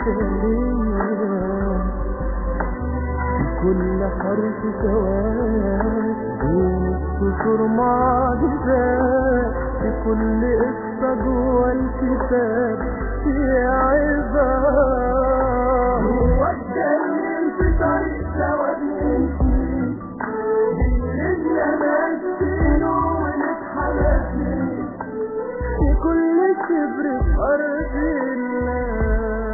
بشرية كل حرف سواد بين السطور معجزات في كل قصة جوه الكتاب في عظام هو اتكلم في طريق سواد نمشي بالرجل ماشيينه ونتحرك في كل شبر في أرض الله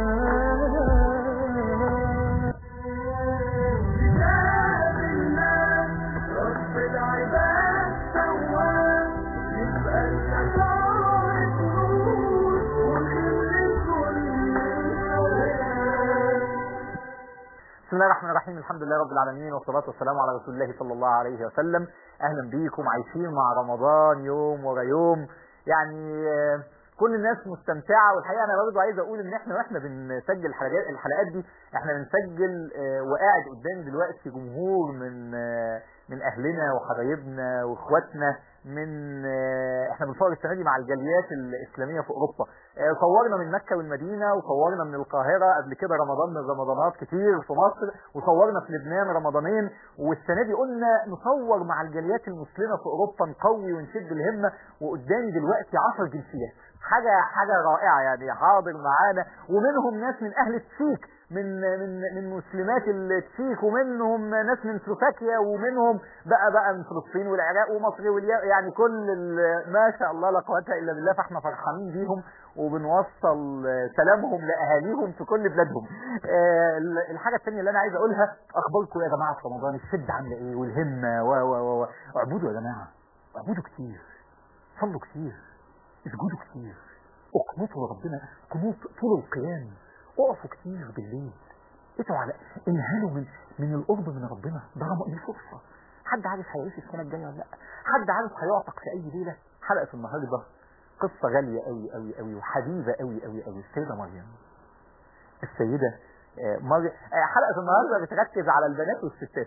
كتاب الله رب العباد سواه يبقى الشطارة نور وخير كل الحياة بسم الله الرحمن الرحيم الحمد لله رب العالمين والصلاة والسلام على رسول الله صلى الله عليه وسلم أهلا بيكم عايشين مع رمضان يوم ورا يوم يعني آه، كل الناس مستمتعة والحقيقة أنا برضه عايز أقول إن إحنا وإحنا بنسجل الحلقات الحلقات دي إحنا بنسجل آه، وقاعد قدامي دلوقتي جمهور من آه، من أهلنا وحبايبنا وإخواتنا من آه، إحنا بنصور السنة دي مع الجاليات الإسلامية في أوروبا آه، صورنا من مكة والمدينة وصورنا من القاهرة قبل كده رمضان من رمضانات كتير في مصر وصورنا في لبنان رمضانين والسنة دي قلنا نصور مع الجاليات المسلمة في أوروبا نقوي ونشد الهمة وقدامي دلوقتي 10 جنسيات حاجة حاجة رائعة يعني حاضر معانا ومنهم ناس من أهل التشيك من من من مسلمات التشيك ومنهم ناس من سلوفاكيا ومنهم بقى بقى من فلسطين والعراق ومصر واليا يعني كل ال- ما شاء الله لا قوه الا بالله فاحنا فرحانين بيهم وبنوصل سلامهم لاهاليهم في كل بلادهم. آه، الحاجه الثانيه اللي انا عايز اقولها اخباركم يا جماعه في رمضان الشده عامله ايه والهمه و و و و اعبدوا يا جماعه اعبدوا كتير صلوا كتير اسجدوا كتير اقنطوا لربنا قنوط طول القيام اقفوا كتير بالليل ادعوا على انهلوا من من القرب من ربنا ده رم- دي فرصه حد عارف هيعيش السنه الجايه ولا لا حد عارف هيعتق في اي ليله حلقه النهارده قصه غاليه قوي قوي قوي وحبيبه قوي قوي قوي السيده مريم السيده آه، مريم آه، حلقه النهارده بتركز على البنات والستات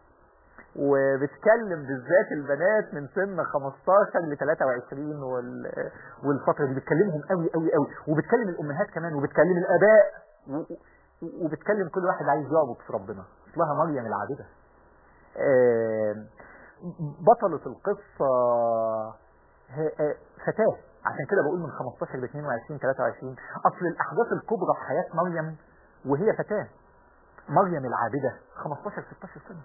وبتكلم بالذات البنات من سن 15 ل 23 وال... والفتره دي بتكلمهم قوي قوي قوي وبتكلم الامهات كمان وبتكلم الاباء و... و- وبتكلم كل واحد عايز يعبد في ربنا اسمها مريم العابده آه، بطلة القصة هي- آه، فتاة عشان كده بقول من 15 ل 22 23 اصل الاحداث الكبرى في حياة مريم وهي فتاة مريم العابدة 15 16 سنة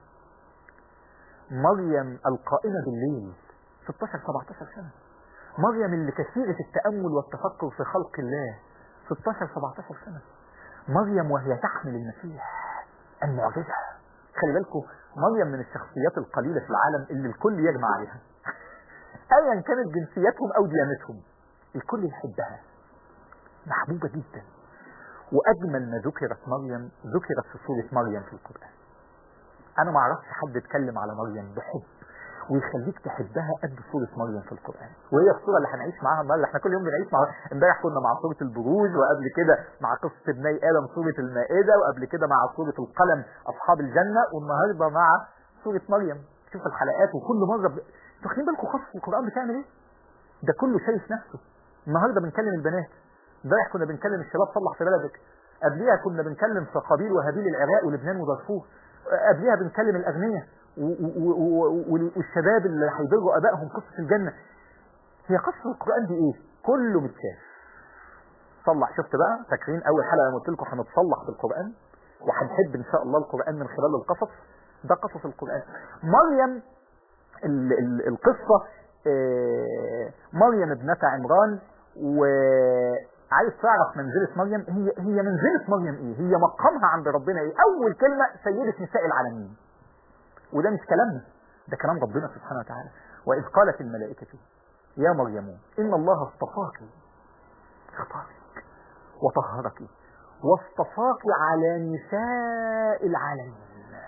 مريم القائمة بالليل 16 17 سنة مريم اللي كثيرة التأمل والتفكر في خلق الله 16 17 سنة مريم وهي تحمل المسيح المعجزة خلي بالكم مريم من الشخصيات القليلة في العالم اللي الكل يجمع عليها ايا كانت جنسيتهم او ديانتهم الكل يحبها محبوبة جدا واجمل ما ذكرت مريم ذكرت في سورة مريم في القرآن انا ما اعرفش حد اتكلم على مريم بحب ويخليك تحبها قد سورة مريم في القرآن وهي الصورة اللي هنعيش معاها النهارده احنا كل يوم بنعيش مع امبارح كنا مع سورة البروج وقبل كده مع قصة ابني آدم سورة المائدة وقبل كده مع سورة القلم أصحاب الجنة والنهارده مع سورة مريم شوف الحلقات وكل مرة ب... انتوا واخدين بالكم خاصة القرآن بتعمل ايه؟ ده كله شايف نفسه النهارده بنكلم البنات امبارح كنا بنكلم الشباب صلح في بلدك قبليها كنا بنكلم في قابيل وهابيل العراق ولبنان ودارفور قبليها بنكلم الاغنياء و- و- و- و- والشباب اللي هيضروا ابائهم قصه الجنه هي قصه القران دي ايه كله متشاف صلح شفت بقى فاكرين اول حلقه لما قلت لكم هنتصلح بالقران وهنحب ان شاء الله القران من خلال القصص ده قصص القران مريم ال ال القصه آه، مريم ابنة عمران وعايز تعرف منزلة مريم هي هي منزلة مريم ايه؟ هي مقامها عند ربنا ايه؟ أول كلمة سيدة نساء العالمين. وده مش كلامنا ده كلام ربنا سبحانه وتعالى وإذ قالت الملائكة يا مريم إن الله اصطفاك اختارك وطهرك واصطفاك على نساء العالمين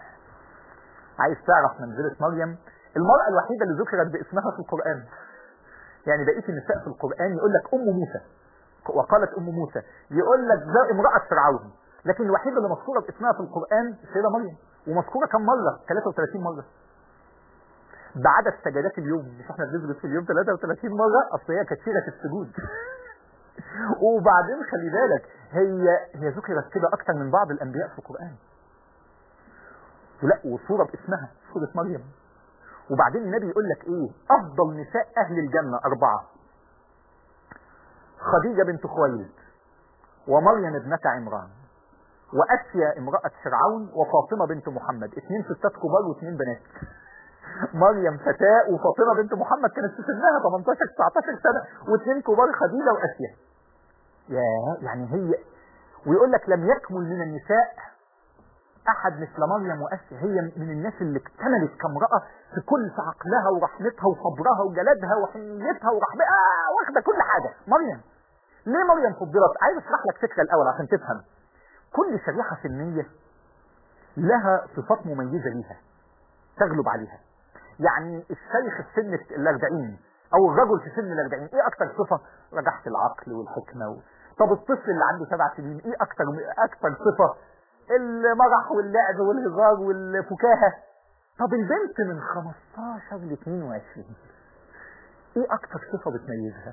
عايز تعرف منزلة مريم المرأة الوحيدة اللي ذكرت باسمها في القرآن يعني بقية النساء في القرآن يقول لك أم موسى وقالت أم موسى يقول لك ده امرأة فرعون لكن الوحيدة اللي مذكورة باسمها في القرآن السيدة مريم ومذكورة كم مرة 33 مرة بعدد سجدات اليوم مش احنا بنسجد في اليوم 33 مرة اصل هي كثيرة السجود وبعدين خلي بالك هي هي ذكرت كده اكتر من بعض الانبياء في القران لا وصوره باسمها سوره مريم وبعدين النبي يقول لك ايه افضل نساء اهل الجنه اربعه خديجه بنت خويلد ومريم ابنه عمران واسيا امراه فرعون وفاطمه بنت محمد اثنين ستات كبار واثنين بنات مريم فتاة وفاطمة بنت محمد كانت في سنها 18 19 سنة واثنين كبار خديجة واسيا يا يعني هي ويقول لك لم يكمل من النساء احد مثل مريم واسيا هي من الناس اللي اكتملت كامرأة في كل في عقلها ورحمتها وصبرها وجلدها وحنيتها ورحمتها آه واخدة كل حاجة مريم ليه مريم فضلت عايز اشرح لك فكرة الاول عشان تفهم كل شريحة سنية لها صفات مميزة ليها تغلب عليها يعني الشيخ في سن الأربعين أو الرجل في سن الأربعين إيه أكتر صفة رجحت العقل والحكمة و... طب الطفل اللي عنده سبع سنين إيه أكتر أكتر صفة المرح واللعب والهزار والفكاهة طب البنت من 15 ل 22 إيه أكتر صفة بتميزها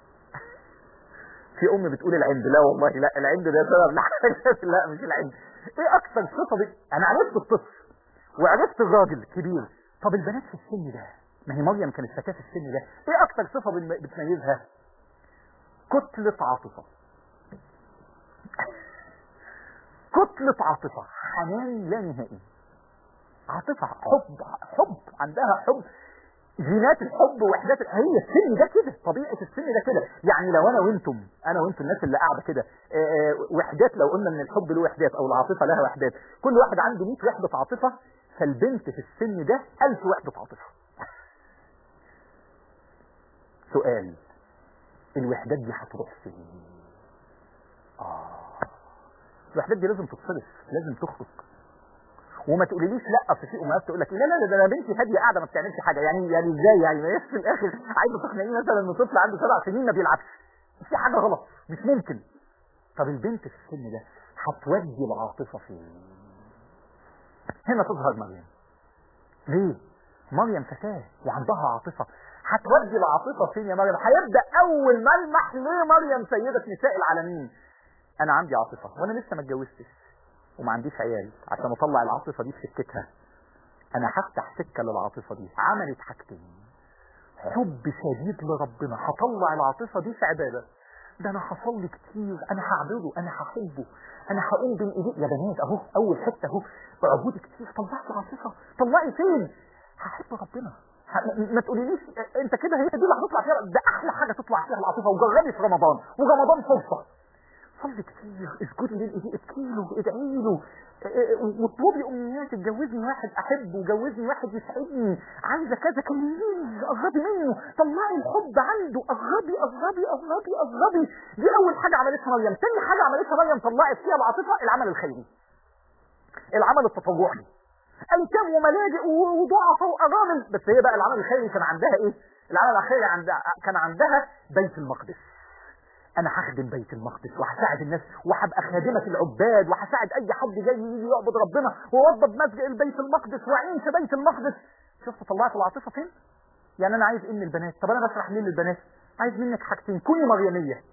في أم بتقول العند لا والله لا العند ده سبب لحاجة لا مش العند إيه أكتر صفة بت... أنا عرفت الطفل وعرفت الراجل كبير طب البنات في السن ده ما هي مريم كانت فتاة في السن ده ايه اكتر صفة بتميزها كتلة عاطفة كتلة عاطفة حنان لا نهائي عاطفة حب حب عندها حب جينات الحب وحدات هي السن ده كده طبيعة السن ده كده يعني لو انا وانتم انا وانتم الناس اللي قاعدة كده وحدات لو قلنا ان الحب له وحدات او العاطفة لها وحدات كل واحد عنده 100 وحدة عاطفة فالبنت في السن ده ألف وحدة عاطفة سؤال الوحدات دي هتروح فين آه الوحدات دي لازم تتصرف لازم تخرج وما تقوليليش لا اصل في امهات تقول لك لا لا لا ده انا بنتي هاديه قاعده ما بتعملش حاجه يعني يعني ازاي يعني ما هي في الاخر عايزه تقنعيني مثلا ان طفل عنده سبع سنين ما بيلعبش في حاجه غلط مش ممكن طب البنت في السن ده هتودي العاطفه فين هنا تظهر مريم ليه مريم فتاة وعندها عاطفة هتودي العاطفة فين يا مريم هيبدأ أول ملمح ليه مريم سيدة نساء العالمين أنا عندي عاطفة وأنا لسه ما اتجوزتش وما عنديش عيال عشان أطلع العاطفة دي في سكتها أنا هفتح سكة للعاطفة دي عملت حاجتين حب شديد لربنا هطلع العاطفة دي في عبادة ده انا هصلي كتير انا هعبده انا هحبه انا هقوم بين ايديه يا بنات اهو اول حته اهو بعبودي كتير طلعت العاطفه طلعي فين هحب ربنا ما تقوليليش انت كده هي دي اللي هتطلع فيها ده احلى حاجه تطلع فيها العاطفه وجربي في رمضان ورمضان فرصه صلي كتير اسجدي للايديه ابكي له ادعي له واطلبي امنيات اتجوزني واحد احبه جوزني واحد يسعدني عايزه كذا كلميني قربي منه طلعي الحب عنده قربي قربي قربي قربي دي اول حاجه عملتها مريم تاني حاجه عملتها مريم طلعت فيها العاطفه العمل الخيري العمل التطوعي ايتام وملاجئ وضعفاء وارامل بس هي بقى العمل الخيري كان عندها ايه العمل الخيري عندها كان عندها بيت المقدس انا هخدم بيت المقدس وهساعد الناس وهبقى خادمة العباد وهساعد اي حد جاي يجي يعبد ربنا ووضب مسجد البيت المقدس واعين في بيت المقدس شفت طلعت العاطفة فين يعني انا عايز ايه من البنات طب انا بشرح ليه للبنات عايز منك حاجتين كوني مريمية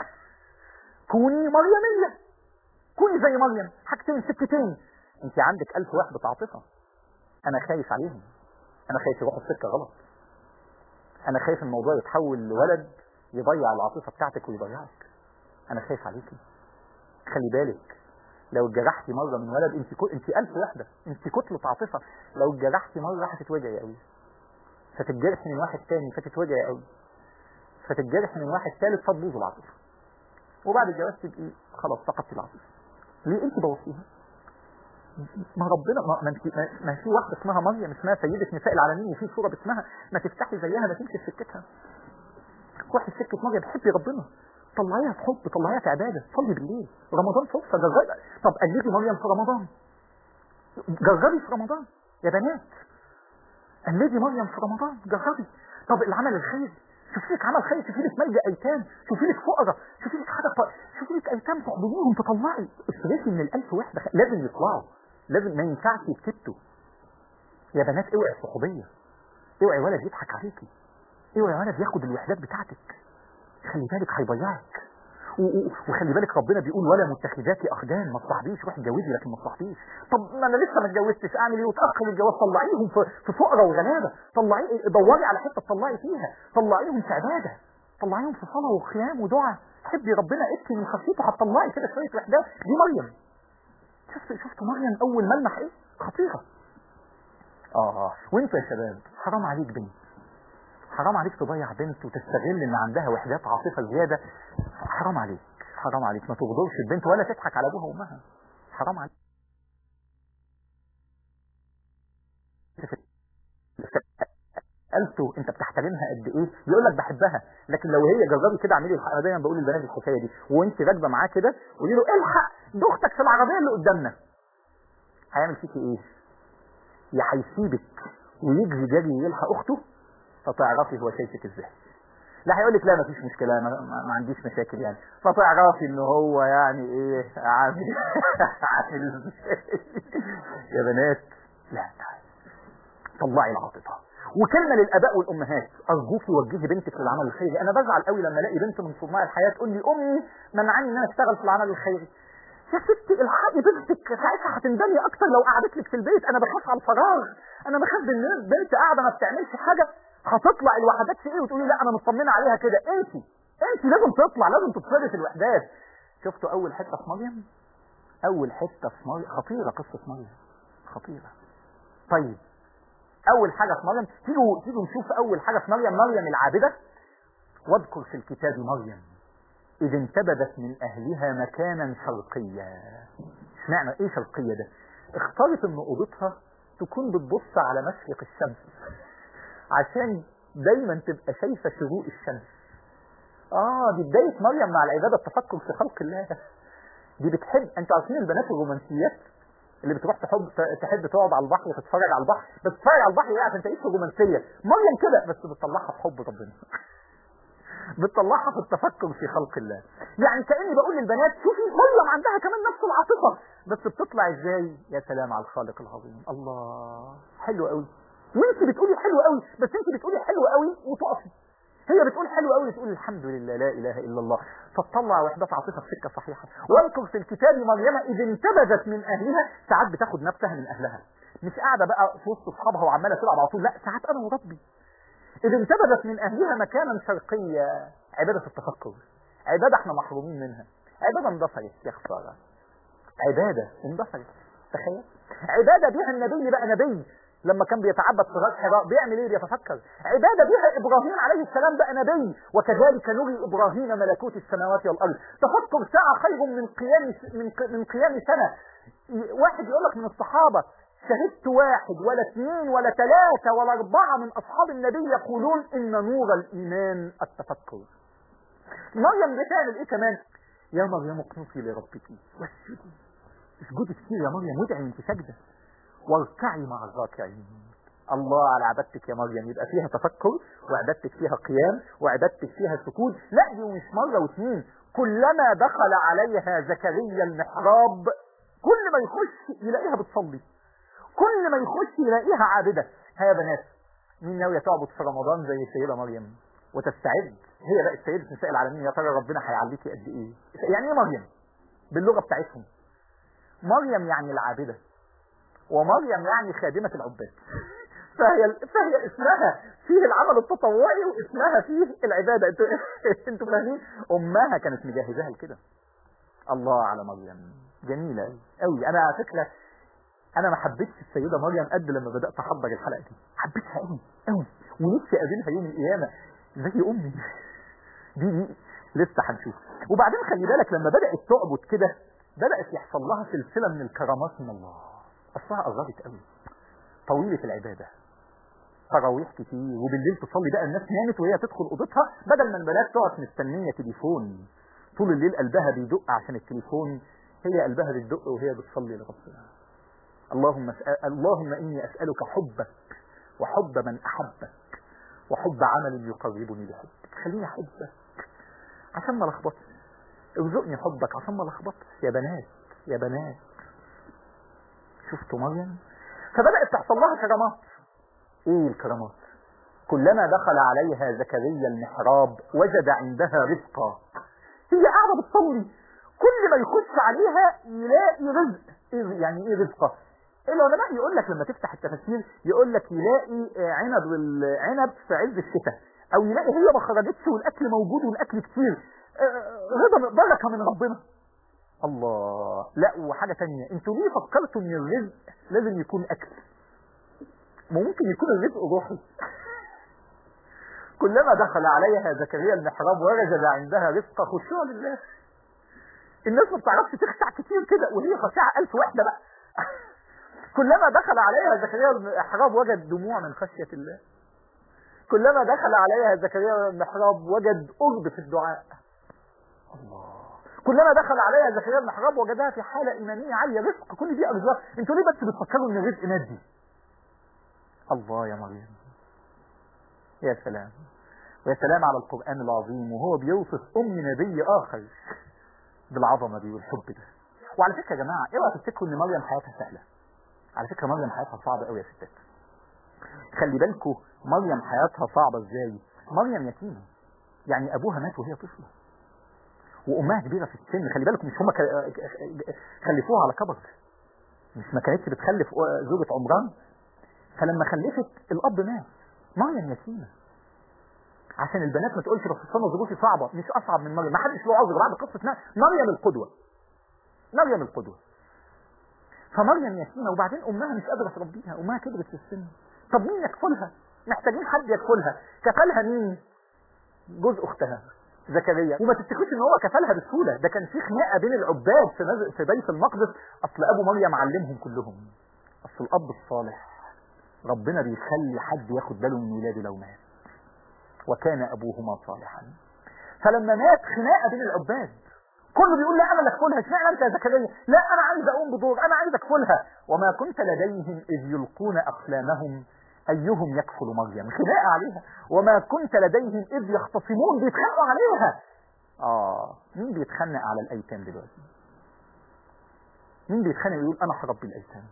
كوني مريمية كوني زي مريم حاجتين سكتين انت عندك الف وحدة عاطفة انا خايف عليهم انا خايف يروحوا السكة غلط انا خايف الموضوع يتحول لولد يضيع العاطفة بتاعتك ويضيعك انا خايف عليكي خلي بالك لو اتجرحتي مرة من ولد انت كو... انت ألف وحدة انت كتلة عاطفة لو اتجرحتي مرة هتتوجعي قوي فتتجرح من واحد تاني فتتوجعي قوي فتتجرح من واحد ثالث فتبوظ العاطفة وبعد الجواز تبقي خلاص فقدتي العاطفة ليه انت بوظتيها ما ربنا ما, ما, انت ما, ما في واحدة اسمها مريم اسمها سيدة نساء العالمين وفي صورة باسمها ما تفتحي زيها ما تمشي في سكتها روحي سكة مريم حبي ربنا طلعيها في حب طلعيها في عبادة صلي بالليل رمضان فرصة جربي طب قلدي مريم في رمضان جربي في رمضان يا بنات قلدي مريم في رمضان جربي طب العمل الخير شوفي لك عمل خير شوفي لك ملجأ ايتام شوفي لك فقراء شوفي لك حاجة ف... شوفي لك ايتام تحضنيهم تطلعي اصرفي من الالف وحدة لازم يطلعوا لازم ما ينفعش يتكتوا يا بنات اوعي الصحوبية اوعي ولد يضحك عليكي اوعي ولد ياخد الوحدات بتاعتك خلي بالك هيضيعك و- و- وخلي بالك ربنا بيقول ولا متخذات اخدان ما تصاحبيش روح اتجوزي لكن ما تصاحبيش طب ما انا لسه ما اتجوزتش اعمل ايه وتاخر الجواز طلعيهم في في فقراء وغلابه طلعي دوري على حته تطلعي فيها طلعيهم في عباده طلعيهم في صلاه وقيام ودعاء حبي ربنا ابكي من خشيته هتطلعي كده شويه وحدات دي مريم شفت شفت مريم اول ملمح ايه خطيره اه اه وانت يا شباب حرام عليك بنت حرام عليك تضيع بنت وتستغل ان عندها وحدات عاطفه زياده حرام عليك حرام عليك ما تغدرش البنت ولا تضحك على ابوها وامها حرام عليك سالته انت بتحترمها قد ايه يقول لك بحبها لكن لو هي جربي كده اعملي الح- انا دايما بقول للبنات الحكايه دي وانت راكبه معاه كده قولي له الحق دي اختك في العربيه اللي قدامنا هيعمل فيكي ايه يا هيسيبك ويجري جري يلحق اخته فتعرفي هو شايفك ازاي لا هيقول لك لا مفيش مشكله ما, ما, ما عنديش مشاكل يعني فتعرفي ان هو يعني ايه عامل عامل ازاي يا بنات لا طلعي العاطفه وكلمه للاباء والامهات ارجوك وجهي بنتك للعمل الخيري انا بزعل قوي لما الاقي بنت من صناع الحياه تقول لي امي منعني ان انا اشتغل في العمل الخيري يا ستي الحقي بنتك ساعتها هتندمي اكتر لو قعدت لك في البيت انا بخاف على الفراغ انا بخاف ان بنت قاعده ما بتعملش حاجه هتطلع الوحدات في ايه وتقولي لا انا مطمنه عليها كده انت انت لازم تطلع لازم تتصرف في الوحدات شفتوا اول حته في مريم اول حته في مريم خطيره قصه مريم خطيره طيب اول حاجه في مريم تيجوا تيجوا نشوف اول حاجه في مريم مريم العابده واذكر في الكتاب مريم إذ انتبذت من أهلها مكانا شرقيا اشمعنى إيه شرقية ده اختارت إن أوضتها تكون بتبص على مشرق الشمس عشان دايما تبقى شايفة شروق الشمس آه دي بداية مريم مع العبادة التفكر في خلق الله دي بتحب أنتوا عارفين البنات الرومانسيات اللي بتروح تحب تحب تقعد على البحر وتتفرج على البحر بس تتفرج على البحر ايه عشان تعيش في رومانسيه مريم كده بس بتطلعها في حب ربنا بتطلعها في التفكر في خلق الله يعني كاني بقول للبنات شوفي مريم عندها كمان نفس العاطفه بس بتطلع ازاي يا سلام على الخالق العظيم الله حلو قوي وانت بتقولي حلو قوي بس انت بتقولي حلو قوي وتقفي هي بتقول حلو قوي تقول الحمد لله لا اله الا الله فتطلع وحدات عاطفه في سكه صحيحه واذكر في الكتاب مريم اذ انتبذت من اهلها ساعات بتاخد نفسها من اهلها مش قاعده بقى في وسط اصحابها وعماله تلعب على طول لا ساعات انا وربي إذ انتبذت من أهلها مكانا شرقيا عبادة التفكر عبادة احنا محرومين منها عبادة اندثرت يا خسارة عبادة اندثرت تخيل عبادة بيها النبي بقى نبي لما كان بيتعبد في غار حراء بيعمل ايه بيتفكر عبادة بيها إبراهيم عليه السلام بقى نبي وكذلك نري إبراهيم ملكوت السماوات والأرض تفكر ساعة خير من قيام من من قيام سنة واحد يقول لك من الصحابة شهدت واحد ولا اثنين ولا ثلاثة ولا أربعة من أصحاب النبي يقولون إن نور الإيمان التفكر مريم بتعمل إيه كمان يا مريم اقنطي لربك واسجدي اسجدي كتير يا مريم وادعي وانت ساجدة واركعي مع الراكعين الله على عبادتك يا مريم يبقى فيها تفكر وعبادتك فيها قيام وعبادتك فيها سكوت لا دي مش مرة واثنين كلما دخل عليها زكريا المحراب كل ما يخش يلاقيها بتصلي كل ما يخش يلاقيها عابدة ها يا بنات مين ناوية تعبد في رمضان زي السيدة مريم وتستعد هي بقت سيدة نساء العالمين يا ترى ربنا هيعليكي قد ايه يعني ايه مريم باللغة بتاعتهم مريم يعني العابدة ومريم يعني خادمة العباد فهي فهي اسمها فيه العمل التطوعي واسمها فيه العبادة انتوا انتوا فاهمين امها كانت مجهزاها لكده الله على مريم جميلة قوي انا على فكرة انا ما حبيتش السيده مريم قد لما بدات احضر الحلقه دي حبيتها قوي قوي ونفسي اقابلها يوم القيامه زي امي دي دي لسه هنشوف وبعدين خلي بالك لما بدات تعبد كده بدات يحصل لها سلسله من الكرامات من الله اصلها قربت قوي طويله العباده تراويح كتير وبالليل تصلي بقى الناس نامت وهي تدخل اوضتها بدل ما البنات تقعد مستنيه تليفون طول الليل قلبها بيدق عشان التليفون هي قلبها بتدق وهي بتصلي لربنا اللهم أسأل اللهم إني أسألك حبك وحب من أحبك وحب عمل يقربني بحبك خليني أحبك عشان ما لخبطش ارزقني حبك عشان ما لخبطش يا بنات يا بنات شفتوا مريم فبدأت تحصل لها كرامات ايه الكرامات كلما دخل عليها زكريا المحراب وجد عندها رزقا هي قاعدة وهي بتصلي كل ما يخش عليها يلاقي رزق إيه يعني ايه رزقه العلماء يقول لك لما تفتح التفاسير يقول لك يلاقي آه، عنب العنب في عز الشتاء او يلاقي هي ما خرجتش والاكل موجود والاكل كتير آه، رضا بركه من ربنا الله لا وحاجه تانية انتوا ليه فكرتوا ان الرزق لازم يكون اكل ما ممكن يكون الرزق روحي كلما دخل عليها زكريا المحراب ووجد عندها رزق خشوع لله الناس ما بتعرفش تخشع كتير كده وهي خشعة ألف وحدة بقى كلما دخل عليها زكريا المحراب وجد دموع من خشية الله كلما دخل عليها زكريا المحراب وجد قرب في الدعاء الله كلما دخل عليها زكريا المحراب وجدها في حالة إيمانية عالية رزق كل دي أرزاق انتوا ليه بس بتفكروا إن الرزق مادي الله يا مريم يا سلام ويا سلام على القرآن العظيم وهو بيوصف أم نبي آخر بالعظمة دي والحب ده وعلى فكرة يا جماعة اوعوا تفتكروا ان مريم حياتها سهلة على فكرة مريم حياتها صعبة قوي يا ستات خلي بالكوا مريم حياتها صعبة ازاي مريم يتيمة يعني ابوها مات وهي طفلة وامها كبيرة في السن خلي بالكم مش هما ك- خلفوها على كبر مش ما كانتش بتخلف زوجة عمران فلما خلفت الاب مات مريم يتيمة عشان البنات ما تقولش بس انا ظروفي صعبه مش اصعب من مريم ما حدش له عذر بعد قصه نا- مريم القدوه مريم القدوه فمريم يتيمه وبعدين امها مش قادره تربيها امها كبرت في السن طب مين يكفلها محتاجين حد يكفلها كفلها مين جوز اختها زكريا وما تفتكروش ان هو كفلها بسهوله ده كان في خناقه بين العباد في نز- في بيت المقدس اصل ابو مريم علمهم كلهم اصل الاب الصالح ربنا بيخلي حد ياخد باله من ولاده لو مات وكان أبوهما صالحا فلما مات خناقة بين العباد كله بيقول لا انا اللي اكفلها اشمعنى انت يا زكريا لا انا عايز اقوم بدور انا عايز اكفلها وما كنت لديهم اذ يلقون اقلامهم ايهم يكفل مريم خناقه عليها وما كنت لديهم اذ يختصمون بيتخانقوا عليها اه مين بيتخانق على الايتام دلوقتي مين بيتخانق يقول انا هربي الايتام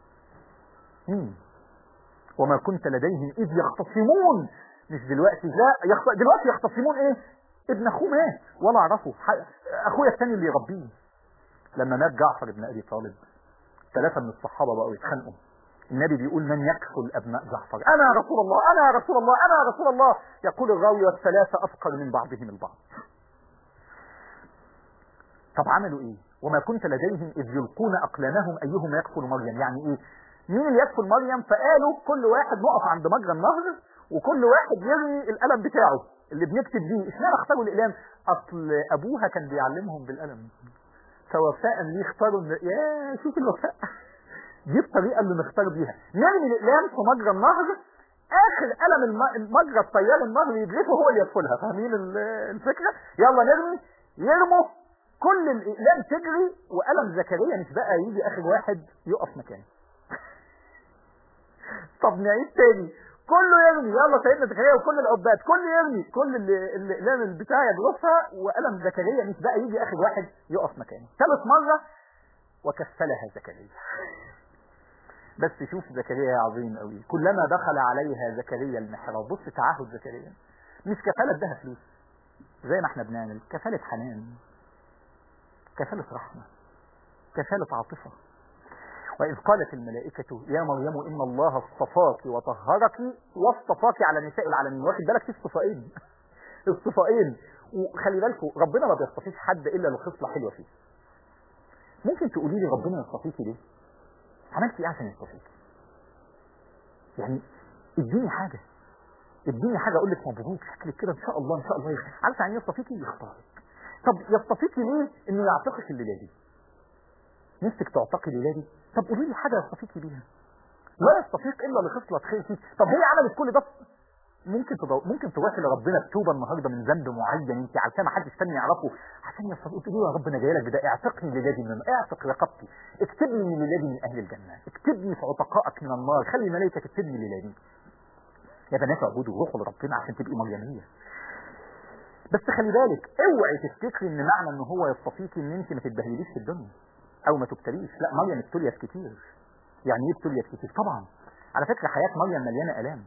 مين وما كنت لديهم اذ يختصمون مش دلوقتي لا يخت... دلوقتي يختصمون ايه ابن اخوه مات ولا اعرفه ح... اخويا الثاني اللي يربيه لما مات جعفر بن ابي طالب ثلاثه من الصحابه بقوا يتخانقوا النبي بيقول من يكفل ابناء جعفر انا يا رسول الله انا يا رسول الله انا يا رسول الله يقول الراوي والثلاثه افقر من بعضهم البعض طب عملوا ايه وما كنت لديهم اذ يلقون اقلامهم ايهم يكفل مريم يعني ايه مين اللي يكفل مريم فقالوا كل واحد نقف عند مجرى النهر وكل واحد يرمي القلم بتاعه اللي بنكتب بيه اشمعنى اختاروا الاقلام اصل ابوها كان بيعلمهم بالقلم فوفاء ليه اختاروا إن- يا شوف الوفاء دي الطريقه اللي نختار بيها نرمي الاقلام في مجرى النهر اخر قلم الم- مجرى الطيار النهر يدركه هو اللي يدخلها فاهمين ال- الفكره يلا نرمي يرموا كل الاقلام تجري وقلم زكريا مش بقى يجي اخر واحد يقف مكانه طب نعيد تاني كله يرمي يلا سيدنا زكريا وكل العباد كل يرمي كل اللي- اللي الاقلام البتاع يجرفها وقلم زكريا مش بقى يجي اخر واحد يقف مكانه ثالث مره وكفلها زكريا بس شوف زكريا يا عظيم قوي كلما دخل عليها زكريا المحراب بص تعهد زكريا مش كفالة ادها فلوس زي ما احنا بنعمل كفالة حنان كفالة رحمة كفالة عاطفة وإذ قالت الملائكة يا مريم إن الله اصطفاك وطهرك واصطفاك على نساء العالمين واخد بالك في اصطفائين اصطفائين وخلي بالكم ربنا ما بيصطفيش حد إلا لخصلة حلوة فيه ممكن تقولي لي ربنا يصطفيكي ليه؟ عملت ايه عشان يصطفيكي؟ يعني اديني حاجة اديني حاجة اقول لك مبروك شكلك كده ان شاء الله ان شاء الله يخ... عارف يعني إيه يصطفيكي يختارك طب يصطفيكي ليه انه يعتقك الليله دي نفسك تعتقي الليله دي طب قولي لي حاجه يصطفيكي بيها لا يصطفيك الا لخصله خير فيك طب هي عملت كل ده ممكن تضو... ممكن تروحي لربنا بتوبه النهارده من ذنب معين انت عشان ما حدش تاني يعرفه عشان يصطفيك تقولي له يا رب انا جاي لك بده اعتقني الليله دي من اعتق رقبتي اكتبني من الليله دي من اهل الجنه اكتبني في عتقائك من النار خلي الملائكه تكتبني الليله دي يا بنات اعبدوا روحوا لربنا عشان تبقي مريميه بس خلي بالك اوعي تفتكري ان معنى ان هو يصطفيكي ان انت ما تتبهدليش في الدنيا او ما تبتليش لا مريم ابتليت كتير يعني ايه ابتليت كتير طبعا على فكره حياه مريم مليانه الام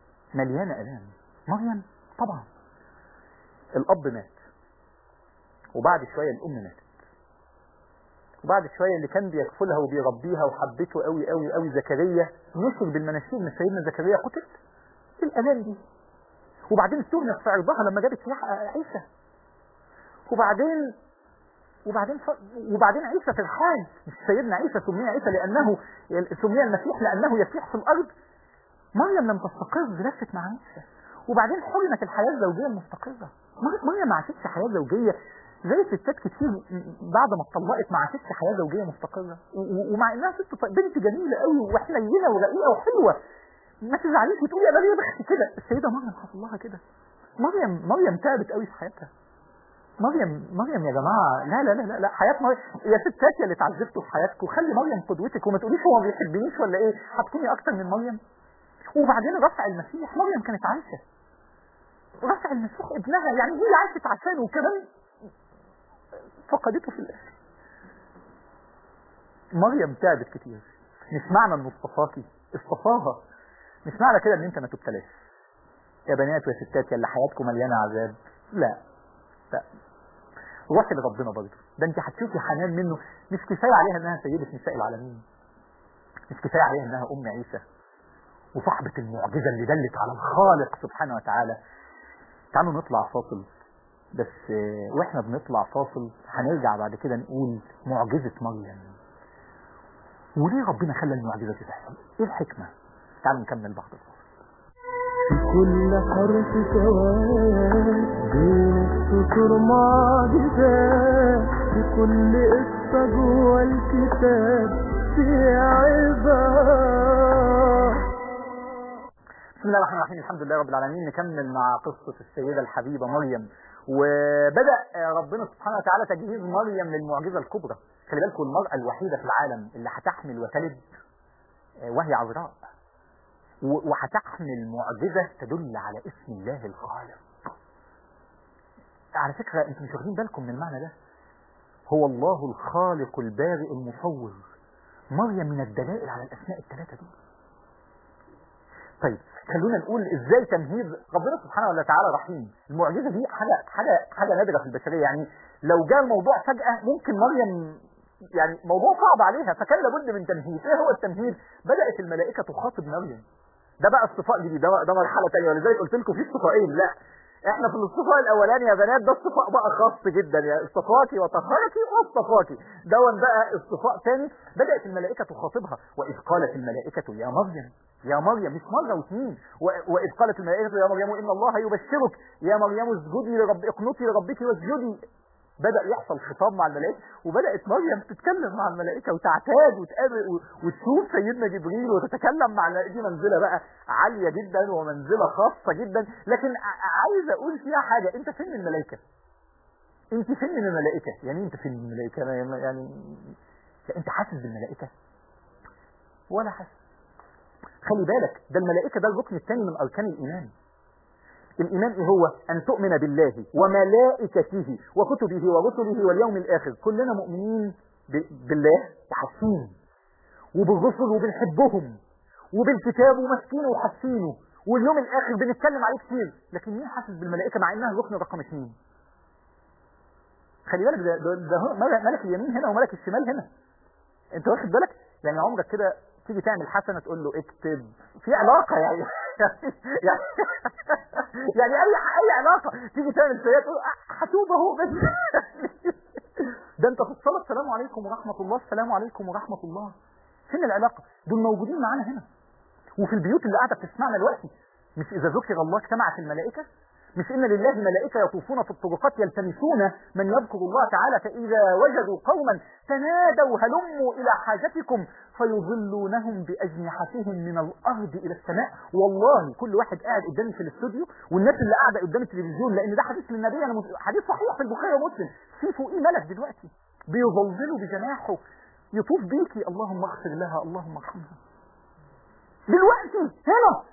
مليانه الام مريم طبعا الاب مات وبعد شوية الأم ماتت وبعد شوية اللي كان بيكفلها وبيربيها وحبته قوي قوي قوي زكريا نشر بالمناشير ان سيدنا زكريا قتل ايه الألام دي وبعدين استغنت في عرضها لما جابت عيسى وبعدين وبعدين ف... وبعدين عيسى فرحان مش سيدنا عيسى سمي عيسى لأنه سمي المسيح لأنه يسيح في الأرض مريم لم تستقر لفت مع عيسى وبعدين حرمت الحياة الزوجية المستقرة مريم ما عاشتش حياة زوجية زي ستات كتير بعد ما اتطلقت ما عاشتش حياة زوجية مستقرة ومع انها ست بنت جميلة قوي وحنينة ورقيقة وحلوة ما تزعليش وتقولي انا ليه بخت كده السيدة مريم حصل لها كده مريم مريم تعبت قوي في حياتها مريم مريم يا جماعة لا لا لا لا, لا حياة مريم يا ستات يا اللي اتعذبتوا في حياتكم خلي مريم قدوتك وما تقوليش هو ما بيحبنيش ولا ايه هتكوني اكتر من مريم وبعدين رفع المسيح مريم كانت عايشة رفع المسيح ابنها يعني هي عاشت عشانه وكمان فقدته في الاخر مريم تعبت كتير مش معنى انه اصطفاكي اصطفاها مش معنى كده ان انت ما تبتلاش يا بنات ويا ستات يا اللي حياتكم مليانه عذاب لا لا روحي لربنا برضه ده انت هتشوفي حنان منه مش كفايه عليها انها سيده نساء العالمين مش كفايه عليها انها ام عيسى وصاحبة المعجزة اللي دلت على الخالق سبحانه وتعالى تعالوا نطلع فاصل بس واحنا بنطلع فاصل هنرجع بعد كده نقول معجزة مريم وليه ربنا خلى المعجزة دي تحصل ايه الحكمة تعالوا نكمل بعد الفاصل في كل حرف سواد بين السطور معجزات في كل قصة جوه الكتاب في عباد بسم الله الرحمن الرحيم الحمد لله رب العالمين نكمل مع قصة السيدة الحبيبة مريم وبدأ ربنا سبحانه وتعالى تجهيز مريم للمعجزة الكبرى خلي بالكم المرأة الوحيدة في العالم اللي هتحمل وتلد وهي عذراء وهتحمل معجزة تدل على اسم الله الخالق على فكرة انتم مش واخدين بالكم من المعنى ده هو الله الخالق البارئ المصور مريم من الدلائل على الاسماء الثلاثة دول طيب خلونا نقول ازاي تمهيد ربنا سبحانه وتعالى رحيم المعجزه دي حاجه حاجه حاجه نادره في البشريه يعني لو جاء الموضوع فجاه ممكن مريم يعني موضوع صعب عليها فكان لابد من تمهيد ايه هو التمهيد بدات الملائكه تخاطب مريم ده بقى اصطفاء جديد ده, ده مرحله ثانيه ولذلك قلت لكم في اصطفائين لا احنا في الاصطفاء الاولاني يا بنات ده اصطفاء بقى خاص جدا يا اصطفاكي وطهركي واصطفاكي دون بقى اصطفاء ثاني بدات الملائكه تخاطبها واذ قالت الملائكه يا مريم يا مريم مش مرة واثنين وإذ قالت الملائكة يا مريم إن الله يبشرك يا مريم اسجدي لرب اقنطي لربك واسجدي بدأ يحصل خطاب مع الملائكة وبدأت مريم تتكلم مع الملائكة وتعتاد وتقابل وتشوف سيدنا جبريل وتتكلم مع الملائكة دي منزلة بقى عالية جدا ومنزلة خاصة جدا لكن عايز أقول فيها حاجة أنت فين من الملائكة؟ أنت فين من الملائكة؟ يعني أنت فين من الملائكة؟ يعني أنت حاسس بالملائكة؟ ولا حاسس خلي بالك ده الملائكة ده الركن الثاني من أركان الإيمان الإيمان إيه هو أن تؤمن بالله وملائكته وكتبه ورسله واليوم الآخر كلنا مؤمنين بالله وحاسين وبالرسل وبنحبهم وبالكتاب وماسكينه وحاسينه واليوم الآخر بنتكلم عليه كتير لكن مين حاسس بالملائكة مع إنها الركن رقم اثنين خلي بالك ده, ده, ده ملك اليمين هنا وملك الشمال هنا انت واخد بالك يعني عمرك كده تيجي تعمل حسنة تقول له اكتب في علاقة يعني يعني يعني اي اي علاقة تيجي تعمل سيئة تقول هتوب اهو بس ده انت في الصلاة السلام عليكم ورحمة الله السلام عليكم ورحمة الله فين العلاقة دول موجودين معانا هنا وفي البيوت اللي قاعدة بتسمعنا دلوقتي مش اذا ذكر الله اجتمعت الملائكة مش إن لله ملائكة يطوفون في الطرقات يلتمسون من يذكر الله تعالى فإذا وجدوا قوما تنادوا هلموا إلى حاجتكم فيظلونهم بأجنحتهم من الأرض إلى السماء والله كل واحد قاعد قدامي في الاستوديو والناس اللي قاعدة قدام التلفزيون لأن ده حديث للنبي أنا حديث صحيح في البخاري ومسلم في فوقيه ملك دلوقتي بيظللوا بجناحه يطوف بيكي اللهم اغفر لها اللهم ارحمها دلوقتي هنا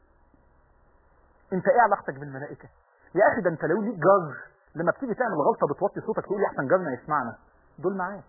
انت ايه علاقتك بالملائكة يا اخي ده انت لو ليك جار لما بتيجي تعمل غلطة بتوطي صوتك تقول لي احسن جارنا يسمعنا دول معاك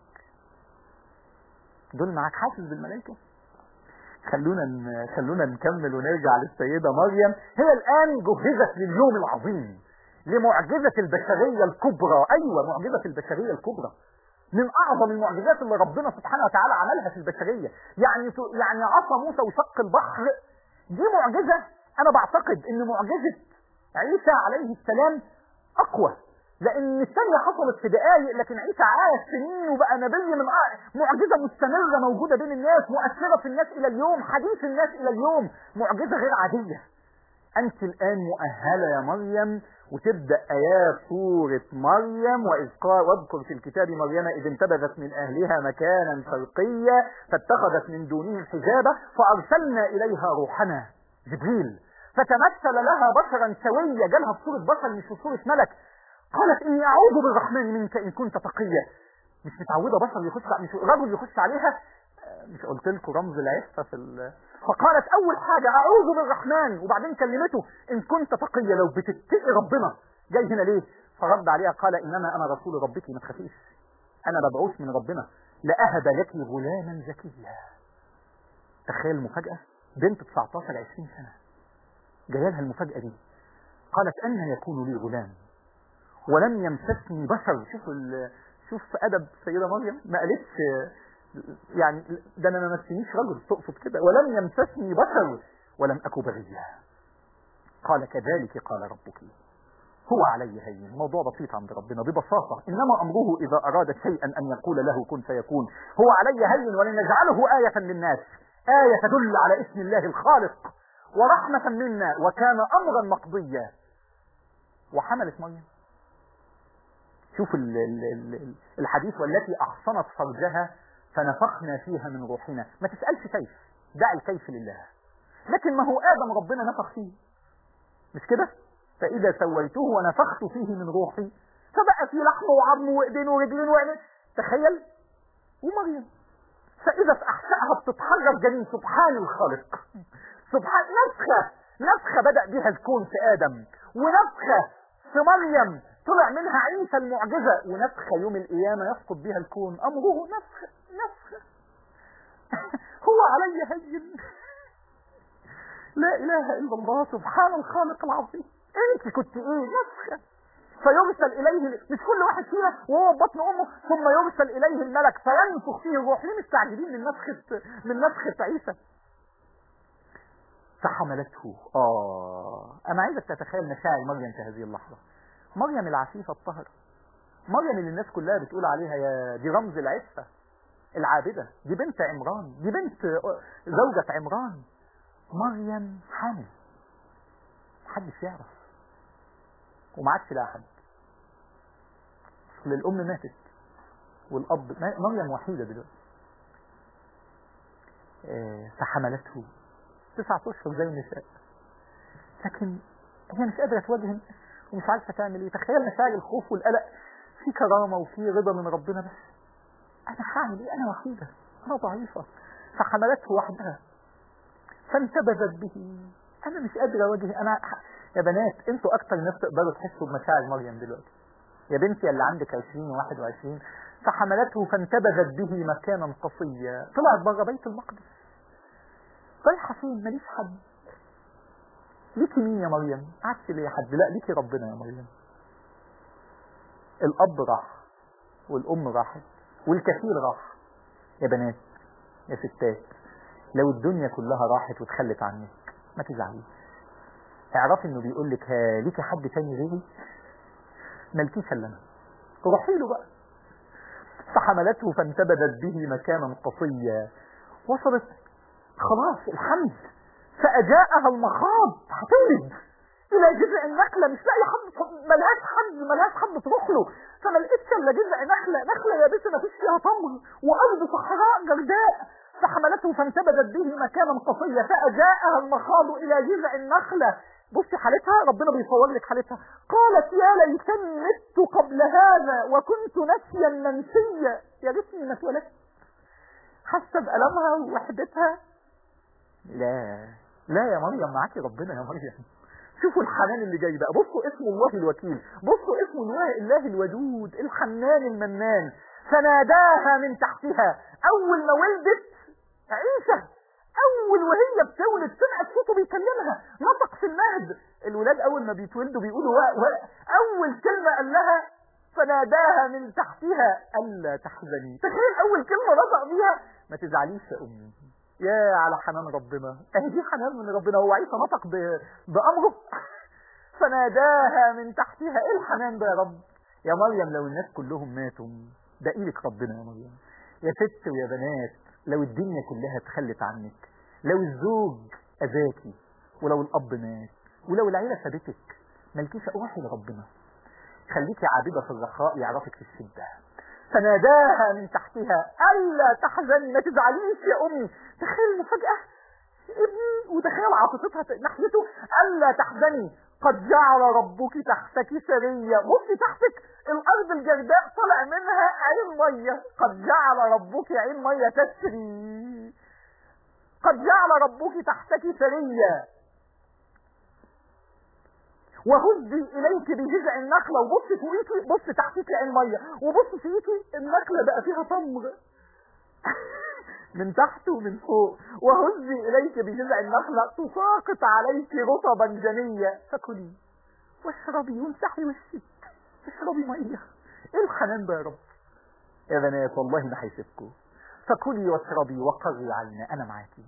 دول معاك حاسس بالملائكة خلونا خلونا نكمل ونرجع للسيدة مريم هي الآن جهزت لليوم العظيم لمعجزة البشرية الكبرى أيوة معجزة البشرية الكبرى من أعظم المعجزات اللي ربنا سبحانه وتعالى عملها في البشرية يعني يعني عصا موسى وشق البحر دي معجزة أنا بعتقد إن معجزة عيسى عليه السلام أقوى لأن الثانية حصلت في دقائق لكن عيسى عاش سنين وبقى نبي من معجزة مستمرة موجودة بين الناس مؤثرة في الناس إلى اليوم حديث الناس إلى اليوم معجزة غير عادية أنت الآن مؤهلة يا مريم وتبدأ آيات سورة مريم وإذ قال واذكر في الكتاب مريم إذ انتبذت من أهلها مكانا شرقيا فاتخذت من دونهم حجابا فأرسلنا إليها روحنا جبريل فتمثل لها بشرا سويا جالها في صورة بشر مش في صورة ملك قالت إني أعوذ بالرحمن منك إن كنت تقيا مش متعودة بشر يخش مش رجل يخش عليها مش قلت لكم رمز العفة في ال... فقالت أول حاجة أعوذ بالرحمن وبعدين كلمته إن كنت تقيا لو بتتقي ربنا جاي هنا ليه فرد عليها قال إنما أنا رسول ربك ما تخافيش أنا مبعوث من ربنا لأهب لك غلاما زكيا تخيل المفاجأة بنت 19 20 سنة جايه لها المفاجأة دي قالت أن يكون لي غلام ولم يمسسني بشر شوف ال... شوف أدب سيدة مريم ما قالتش يعني ده انا ما مسنيش رجل تقصد كده ولم يمسسني بشر ولم اكو بغيا قال كذلك قال ربك هو علي هين الموضوع بسيط عند ربنا ببساطة إنما أمره إذا أراد شيئا أن يقول له كن فيكون هو علي هين ولنجعله آية للناس آية تدل على اسم الله الخالق ورحمة منا وكان أمرا مقضيا وحملت مريم شوف ال ال ال الحديث والتي أحصنت فرجها فنفخنا فيها من روحنا ما تسألش كيف دع الكيف لله لكن ما هو آدم ربنا نفخ فيه مش كده فإذا سويته ونفخت فيه من روحي فبقى في لحم وعظم وإيدين ورجلين وعينين تخيل ومريم فإذا في أحشائها بتتحرك جنين سبحان الخالق سبحان نفخة نفخة بدأ بها الكون في آدم ونفخة في مريم طلع منها عيسى المعجزة ونفخة يوم القيامة يسقط بها الكون أمره نفخة نفخة هو علي هين لا إله إلا الله سبحان الخالق العظيم أنت كنت إيه نفخة فيرسل إليه مش كل واحد فينا وهو في بطن أمه ثم يرسل إليه الملك فينفخ فيه الروح ليه مستعجلين من نفخة من نفخة عيسى فحملته آه أنا عايزك تتخيل مشاعر مريم في هذه اللحظة مريم العفيفة الطاهرة مريم اللي الناس كلها بتقول عليها يا دي رمز العفة العابدة دي بنت عمران دي بنت زوجة عمران مريم حامل محدش يعرف وما عادش لها حد اصل الام ماتت والاب مريم وحيدة دلوقتي فحملته تسعة اشهر زي النساء لكن هي مش قادرة تواجه ومش عارفة تعمل ايه تخيل مشاعر الخوف والقلق في كرامة وفي رضا من ربنا بس انا هعمل ايه انا وحيدة انا ضعيفة فحملته وحدها فانتبذت به انا مش قادر اواجه انا يا بنات انتوا اكتر ناس تقدروا تحسوا بمشاعر مريم دلوقتي يا بنتي اللي عندك 20 و21 فحملته فانتبذت به مكانا قصيا طلعت بره بيت المقدس رايحه فين ماليش حد ليكي مين يا مريم قعدت ليه حد لا ليكي ربنا يا مريم الاب راح والام راحت والكثير راح يا بنات يا ستات لو الدنيا كلها راحت وتخلت عنك ما تزعليش اعرفي انه بيقول لك ليكي حد تاني غيري مالكيش الا انا روحي له بقى فحملته فانتبذت به مكانا قصيا وصلت خلاص الحمد فأجاءها المخاض هتولد إلى جذع النخلة مش لاقي حد ملهاش حد ملهاش حد تروح له فما لقيتش إلا جذع نخلة نخلة يابسة ما فيش فيها تمر وأرض صحراء جرداء فحملته فانتبذت به مكانا قصيا فأجاءها المخاض إلى جذع النخلة بصي حالتها ربنا بيصور لك حالتها قالت يا ليتني مت قبل هذا وكنت نسيا منسيا يا ريتني ما اتولدت حاسه بألمها ووحدتها لا لا يا مريم معاكي ربنا يا مريم شوفوا الحنان اللي جاي بقى بصوا اسم الله الوكيل بصوا اسم الله الودود الحنان المنان فناداها من تحتها اول ما ولدت عيسى اول وهي بتولد سمعت صوته بيكلمها نطق في المهد الولاد اول ما بيتولدوا بيقولوا و... و... اول كلمه قال لها فناداها من تحتها الا تحزني تخيل اول كلمه نطق بيها ما تزعليش يا امي يا على حنان ربنا اهي دي حنان من ربنا هو عيسى نطق ب... بامره فناداها من تحتها ايه الحنان ده يا رب يا مريم لو الناس كلهم ماتوا ده ايدك ربنا يا مريم يا ست ويا بنات لو الدنيا كلها اتخلت عنك لو الزوج اذاكي ولو الاب مات ولو العيله سابتك مالكيش روحي لربنا خليكي عابده في الرخاء يعرفك في الشده فناداها من تحتها الا تحزني ما تزعليش يا امي تخيل مفاجاه ابني وتخيل عاطفتها ناحيته الا تحزني قد جعل ربك تحتك سرية بصي تحتك الارض الجرداء طلع منها عين مية قد جعل ربك عين مية تسري قد جعل ربك تحتك سرية وهزي اليك بجذع النخلة وبص فوقيكي بص تحتك عين مية وبص فوقيكي النخلة بقى فيها تمر من تحت ومن فوق وهزي إليك بجذع النخلة تساقط عليك رطبا جنيا فكلي واشربي وامسحي وشك اشربي مية ايه الحنان ده يا رب يا بنات والله ما هيسيبكم فكلي واشربي وقري عينا انا معاكي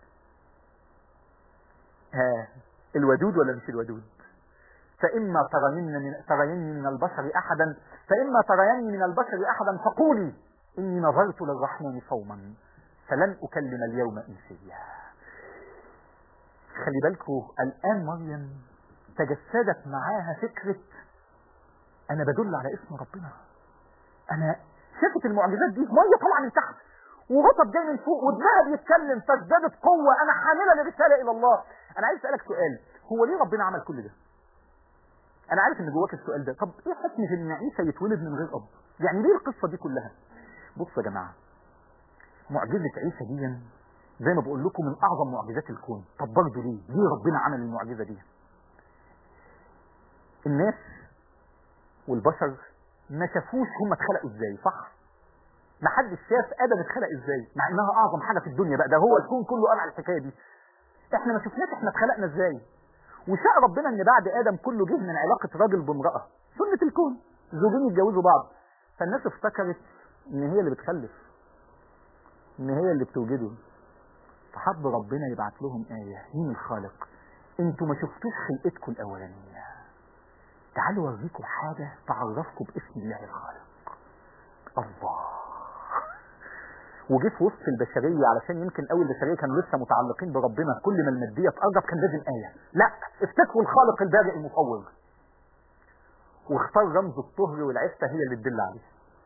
ها الودود ولا مش الودود فإما ترين من, ترين من البشر أحدا فإما ترين من البشر أحدا فقولي إني نظرت للرحمن صوما فلن أكلم اليوم إنسيا خلي بالكوا الآن مريم تجسدت معاها فكرة أنا بدل على اسم ربنا أنا شافت المعجزات دي مية طالعة من تحت ورطب جاي من فوق ودماغها بيتكلم فازدادت قوة أنا حاملة لرسالة إلى الله أنا عايز أسألك سؤال هو ليه ربنا عمل كل ده؟ أنا عارف إن جواك السؤال ده طب إيه حكمة إن عيسى يتولد من غير أب؟ يعني ليه القصة دي كلها؟ بصوا يا جماعة معجزة عيسى دي زي ما بقول لكم من أعظم معجزات الكون طب برضه ليه؟ ليه ربنا عمل المعجزة دي؟ الناس والبشر ما شافوش هم اتخلقوا ازاي صح؟ ما حدش شاف ادم اتخلق ازاي مع انها اعظم حاجه في الدنيا بقى ده هو الكون كله قال على الحكايه دي احنا ما شفناش احنا اتخلقنا ازاي وشاء ربنا ان بعد ادم كله جه من علاقه راجل بامراه سنه الكون زوجين يتجوزوا بعض فالناس افتكرت ان هي اللي بتخلف ان هي اللي بتوجده فحب ربنا يبعت لهم ايه مين الخالق انتوا ما شفتوش خلقتكم الاولانيه تعالوا اوريكم حاجه تعرفكم باسم الله الخالق الله وجه في وسط البشريه علشان يمكن اول البشريه كانوا لسه متعلقين بربنا كل ما الماديه تقرب كان لازم ايه لا افتكروا الخالق البارئ المصور واختار رمز الطهر والعفه هي اللي تدل عليه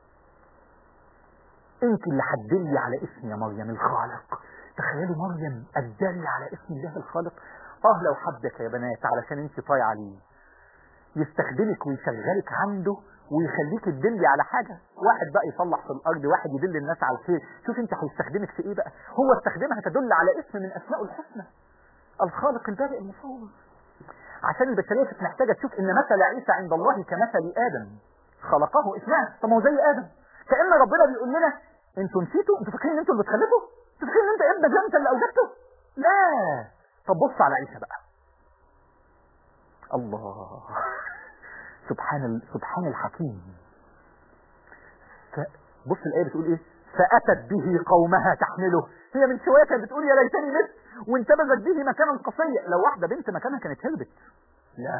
انت اللي هتدلي على اسم يا مريم الخالق تخيلوا مريم الدالي على اسم الله الخالق اه لو حبك يا بنات علشان انت طايعه ليه يستخدمك ويشغلك عنده ويخليك تدلي على حاجة واحد بقى يصلح في الأرض واحد يدل الناس على الخير شوف انت هيستخدمك في ايه بقى هو استخدمها تدل على اسم من أسماء الحسنى الخالق البارئ المصور عشان البشرية كانت محتاجة تشوف ان مثل عيسى عند الله كمثل آدم خلقه اسمها طب ما هو زي آدم كأن ربنا بيقول لنا انتوا نسيتوا انتوا فاكرين ان انتوا اللي بتخلفوا انتوا فاكرين ان انت ابنك ده انت اللي اوجدته لا طب بص على عيسى بقى الله سبحان ال... سبحان الحكيم ف... بص الآية بتقول إيه فأتت به قومها تحمله هي من شوية كانت بتقول يا ليتني مت وانتبذت به مكانا قصيا لو واحدة بنت مكانها كانت هربت لا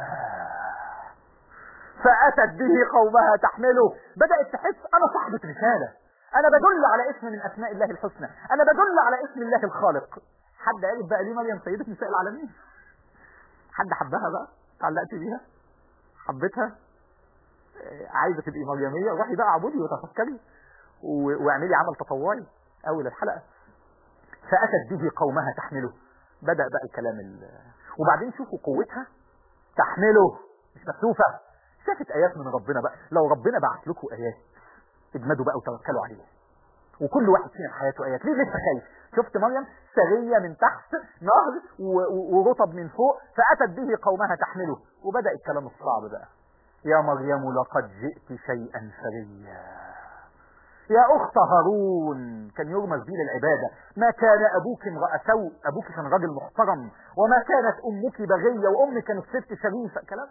فأتت به قومها تحمله بدأت تحس أنا صاحبة رسالة أنا بدل على اسم من أسماء الله الحسنى أنا بدل على اسم الله الخالق حد عرف بقى ليه مريم سيدة نساء العالمين حد حبها بقى تعلقت بيها حبيتها عايزة تبقي مريمية روحي بقى اعبدي وتفكري واعملي عمل تطوعي أول الحلقة فأتت به قومها تحمله بدأ بقى الكلام ال... وبعدين شوفوا قوتها تحمله مش مكتوفة شافت آيات من ربنا بقى لو ربنا بعت لكم آيات اجمدوا بقى وتوكلوا عليه وكل واحد فينا في حياته آيات ليه لسه خايف شفت مريم سرية من تحت نهر ورطب من فوق فأتت به قومها تحمله وبدأ الكلام الصعب بقى يا مريم لقد جئت شيئا فريا يا أخت هارون كان يرمز بيه للعبادة ما كان أبوك امرأ سوء أبوك كان راجل محترم وما كانت أمك بغية وأمك كانت ست شريفة كلام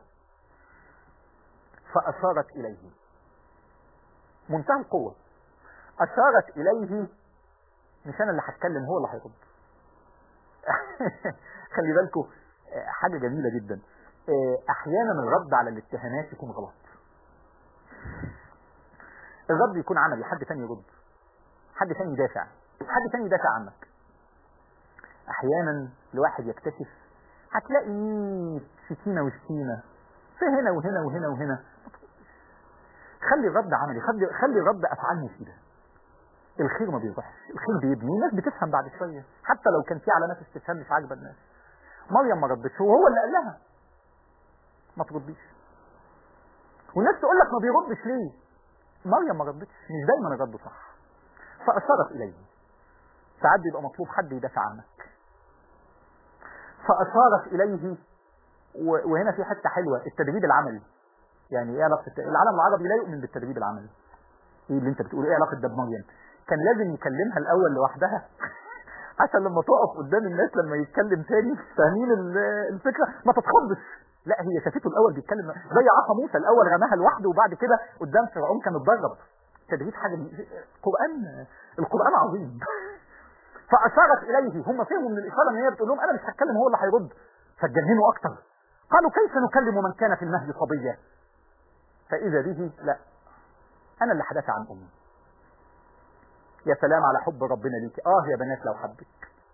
فأشارت إليه منتهى القوة أشارت إليه مش أنا اللي هتكلم هو اللي هيرد خلي بالكم حاجة جميلة جدا أحيانا الرد على الاتهامات يكون غلط الرد يكون عملي حد تاني يرد حد تاني يدافع حد تاني يدافع عنك احيانا الواحد يكتشف هتلاقي 100 شتيمة وشتيمة في هنا وهنا وهنا وهنا خلي الرد عملي خلي خلي الرد افعال مفيده الخير ما بيوضحش الخير بيبني الناس بتفهم بعد شويه حتى لو كان في علامات استفهام مش عاجبه الناس مريم ما ردتش وهو اللي قال لها ما ترديش والناس تقول لك ما بيردش ليه مريم ما ردتش مش دايما الرد صح فاشارت اليه ساعات بيبقى مطلوب حد يدافع عنك فاشارت اليه وهنا في حته حلوه التدريب العملي يعني ايه علاقه العالم العربي لا يؤمن بالتدريب العملي ايه اللي انت بتقول ايه علاقه ده بمريم كان لازم يكلمها الاول لوحدها عشان لما تقف قدام الناس لما يتكلم تاني فاهمين الفكره ما تتخضش لا هي شافته الاول بيتكلم زي عصا موسى الاول رماها لوحده وبعد كده قدام فرعون كان اتدرب تدريب حاجه القران القران عظيم فاشارت اليه هم فهموا من الاشاره ان هي بتقول لهم انا مش هتكلم هو اللي هيرد فاتجننوا اكتر قالوا كيف نكلم من كان في المهد صبيا فاذا به لا انا اللي هدافع عن امي يا سلام على حب ربنا ليك اه يا بنات لو حبك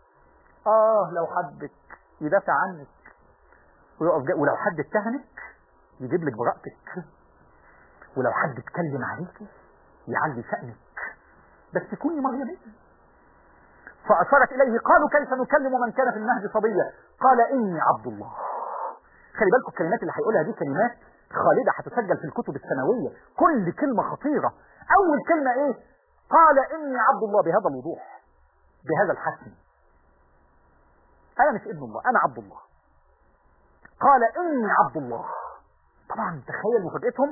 اه لو حبك يدافع عنك ويقف جا... ولو حد اتهمك يجيب لك براءتك ولو حد اتكلم عليك يعلي شأنك بس تكوني مريمية فأشارت إليه قالوا كيف نكلم من كان في المهد صبيا قال إني عبد الله خلي بالكم الكلمات اللي هيقولها دي كلمات خالدة هتسجل في الكتب السماوية كل كلمة خطيرة أول كلمة إيه قال إني عبد الله بهذا الوضوح بهذا الحسم أنا مش ابن الله أنا عبد الله قال إني عبد الله طبعا تخيل مفاجأتهم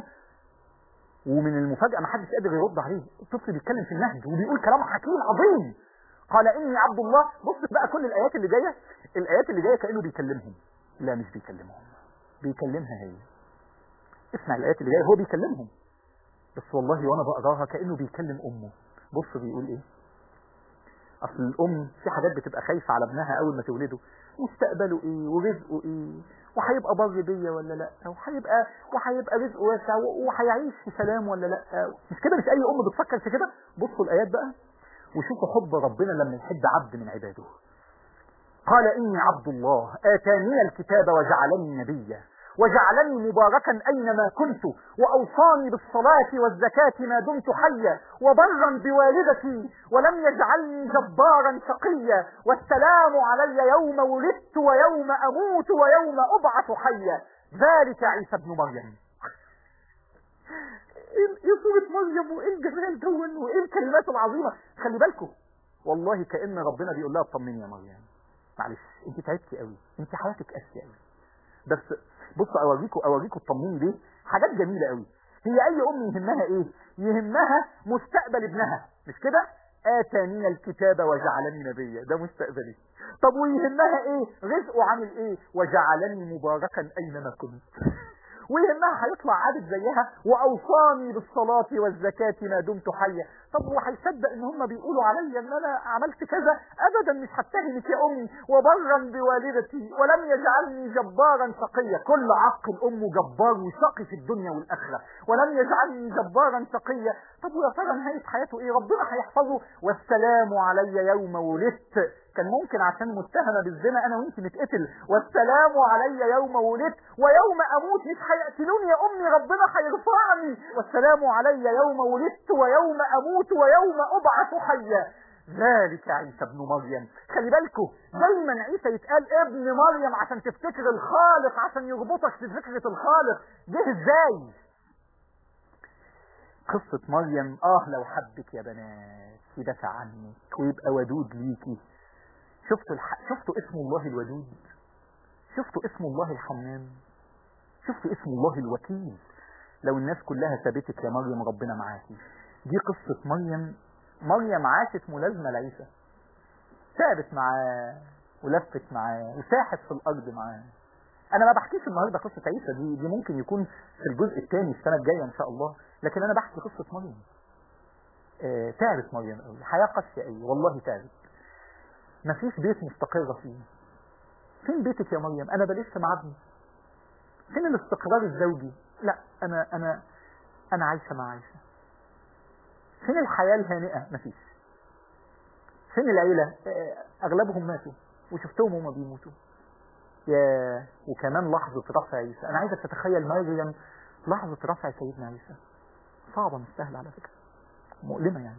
ومن المفاجأة ما حدش قادر يرد عليه الطفل بيتكلم في النهج وبيقول كلام حكيم عظيم قال إني عبد الله بص بقى كل الآيات اللي جاية الآيات اللي جاية كأنه بيكلمهم لا مش بيكلمهم بيكلمها هي اسمع الآيات اللي جاية هو بيكلمهم بس والله وأنا بقراها كأنه بيكلم أمه بص بيقول إيه أصل الأم في حاجات بتبقى خايفة على ابنها أول ما تولده مستقبله إيه ورزقه إيه وهيبقى بر بيا ولا لا وهيبقى وهيبقى رزقه واسع وهيعيش في سلام ولا لا مش كده مش اي ام بتفكر في كده بصوا الايات بقى وشوفوا حب ربنا لما يحب عبد من عباده قال اني عبد الله اتاني الكتاب وجعلني نبيا وجعلني مباركا اينما كنت واوصاني بالصلاه والزكاه ما دمت حيا وبرا بوالدتي ولم يجعلني جبارا شقيا والسلام علي يوم ولدت ويوم اموت ويوم ابعث حيا ذلك عيسى ابن مريم ايه صورة مريم وايه الجمال دون وايه الكلمات العظيمة خلي بالكم والله كأن ربنا بيقول لها اطمني يا مريم معلش انت تعبتي قوي انت حياتك قاسية قوي بس بصوا اوريكم اوريكم الطمني دي حاجات جميلة قوي هي اي ام يهمها ايه يهمها مستقبل ابنها مش كده اتاني الكتاب وجعلني نبيا ده مستقبلي طب ويهمها ايه رزقه عامل ايه وجعلني مباركا اينما كنت ويهمها هيطلع عابد زيها واوصاني بالصلاة والزكاة ما دمت حيا طب وهيصدق ان هم بيقولوا عليا ان انا عملت كذا ابدا مش هتهمك يا امي وبرا بوالدتي ولم يجعلني جبارا شقيا كل عقل امه جبار وشقي في الدنيا والاخرة ولم يجعلني جبارا شقيا طب ويا ترى نهاية حياته ايه ربنا هيحفظه والسلام علي يوم ولدت كان ممكن عشان متهمة بالزنا انا وانت نتقتل والسلام علي يوم ولدت ويوم اموت مش هيقتلوني يا امي ربنا هيرفعني والسلام علي يوم ولدت ويوم اموت ويوم ابعث حيا ذلك عيسى ابن مريم خلي بالكم دايما عيسى يتقال ابن مريم عشان تفتكر الخالق عشان يربطك في فكرة الخالق جه ازاي قصة مريم اه لو حبك يا بنات يدافع عنك ويبقى ودود ليكي شفتوا الح... شفتوا اسم الله الودود شفتوا اسم الله الحنان شفتوا اسم الله الوكيل لو الناس كلها سابتك يا مريم ربنا معاكي دي قصة مريم مريم عاشت ملازمة لعيسى تعبت معاه ولفت معاه وساحت في الأرض معاه أنا ما بحكيش النهاردة قصة عيسى دي, دي ممكن يكون في الجزء الثاني السنة الجاية إن شاء الله لكن أنا بحكي قصة مريم آه تعبت مريم قوي حياة قاسية قوي والله تعبت مفيش بيت مستقرة فيه فين بيتك يا مريم أنا بلف مع ابني فين الاستقرار الزوجي لا أنا أنا أنا عايشة مع عايشة فين الحياة الهانئة مفيش فين العيلة أغلبهم ماتوا وشفتهم هما بيموتوا يا وكمان لحظة رفع عيسى أنا عايزك تتخيل مريم لحظة رفع سيدنا عيسى صعبة مش سهلة على فكرة مؤلمة يعني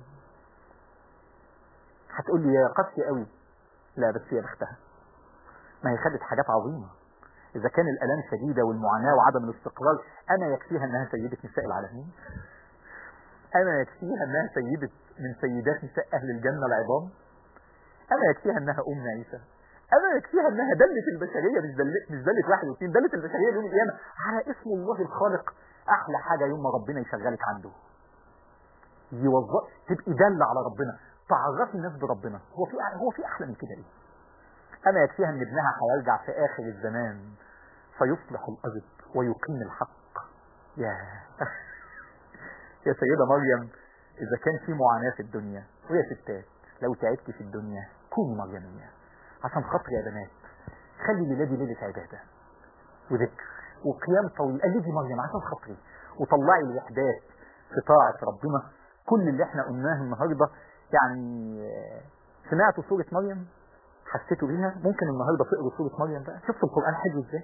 هتقول لي يا قاسية قوي لا بس يا بختها ما هي خدت حاجات عظيمة إذا كان الألام شديدة والمعاناة وعدم الاستقرار أنا يكفيها أنها سيدة نساء العالمين أنا يكفيها أنها سيدة من سيدات نساء أهل الجنة العظام أنا يكفيها أنها أم عيسى أنا يكفيها أنها دلت البشرية مش دلت مش دلت واحد واثنين دلت البشرية يوم القيامة على اسم الله الخالق أحلى حاجة يوم ما ربنا يشغلك عنده يوظف تبقي دالة على ربنا تعرفي الناس بربنا هو في هو في أحلى من كده إيه أنا يكفيها أن ابنها هيرجع في آخر الزمان فيصلح الأرض ويقيم الحق يا يا سيدة مريم إذا كان في معاناة في الدنيا ويا ستات لو تعبت في الدنيا كوني مريمية عشان خاطر يا بنات خلي الليلة دي ليلة عبادة وذكر وقيام طويل قلدي مريم عشان خاطري وطلعي الوحدات في طاعة ربنا كل اللي احنا قلناه النهاردة يعني سمعتوا سورة مريم حسيتوا بيها ممكن النهاردة تقروا سورة مريم بقى شفتوا القرآن حلو ازاي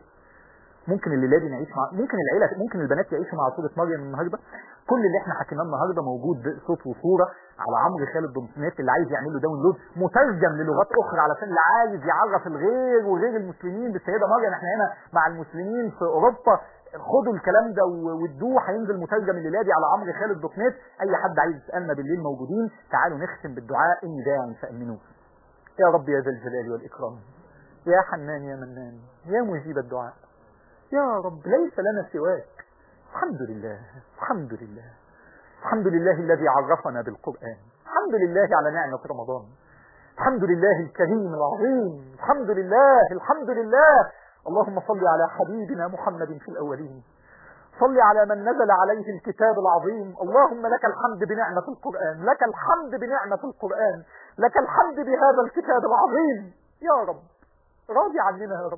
ممكن الليله دي نعيش مع ممكن العيله ممكن البنات يعيشوا مع سوره مريم النهارده كل اللي احنا حكيناه النهارده موجود صوت وصوره على عمرو خالد دوت اللي عايز يعمل له داونلود مترجم للغات اخرى علشان اللي عايز يعرف الغير وغير المسلمين بالسيده مريم احنا هنا مع المسلمين في اوروبا خدوا الكلام ده وادوه هينزل مترجم الليله دي على عمرو خالد دوت نت اي حد عايز يسالنا بالليل موجودين تعالوا نختم بالدعاء اني داع فامنوه يا رب يا ذا الجلال والاكرام يا حنان يا منان يا مجيب الدعاء يا رب ليس لنا سواك الحمد لله الحمد لله الحمد لله الذي عرفنا بالقرآن الحمد لله على نعمة رمضان الحمد لله الكريم العظيم الحمد لله الحمد لله اللهم صل على حبيبنا محمد في الأولين صل على من نزل عليه الكتاب العظيم اللهم لك الحمد بنعمة القرآن لك الحمد بنعمة القرآن لك الحمد بهذا الكتاب العظيم يا رب راضي عننا يا رب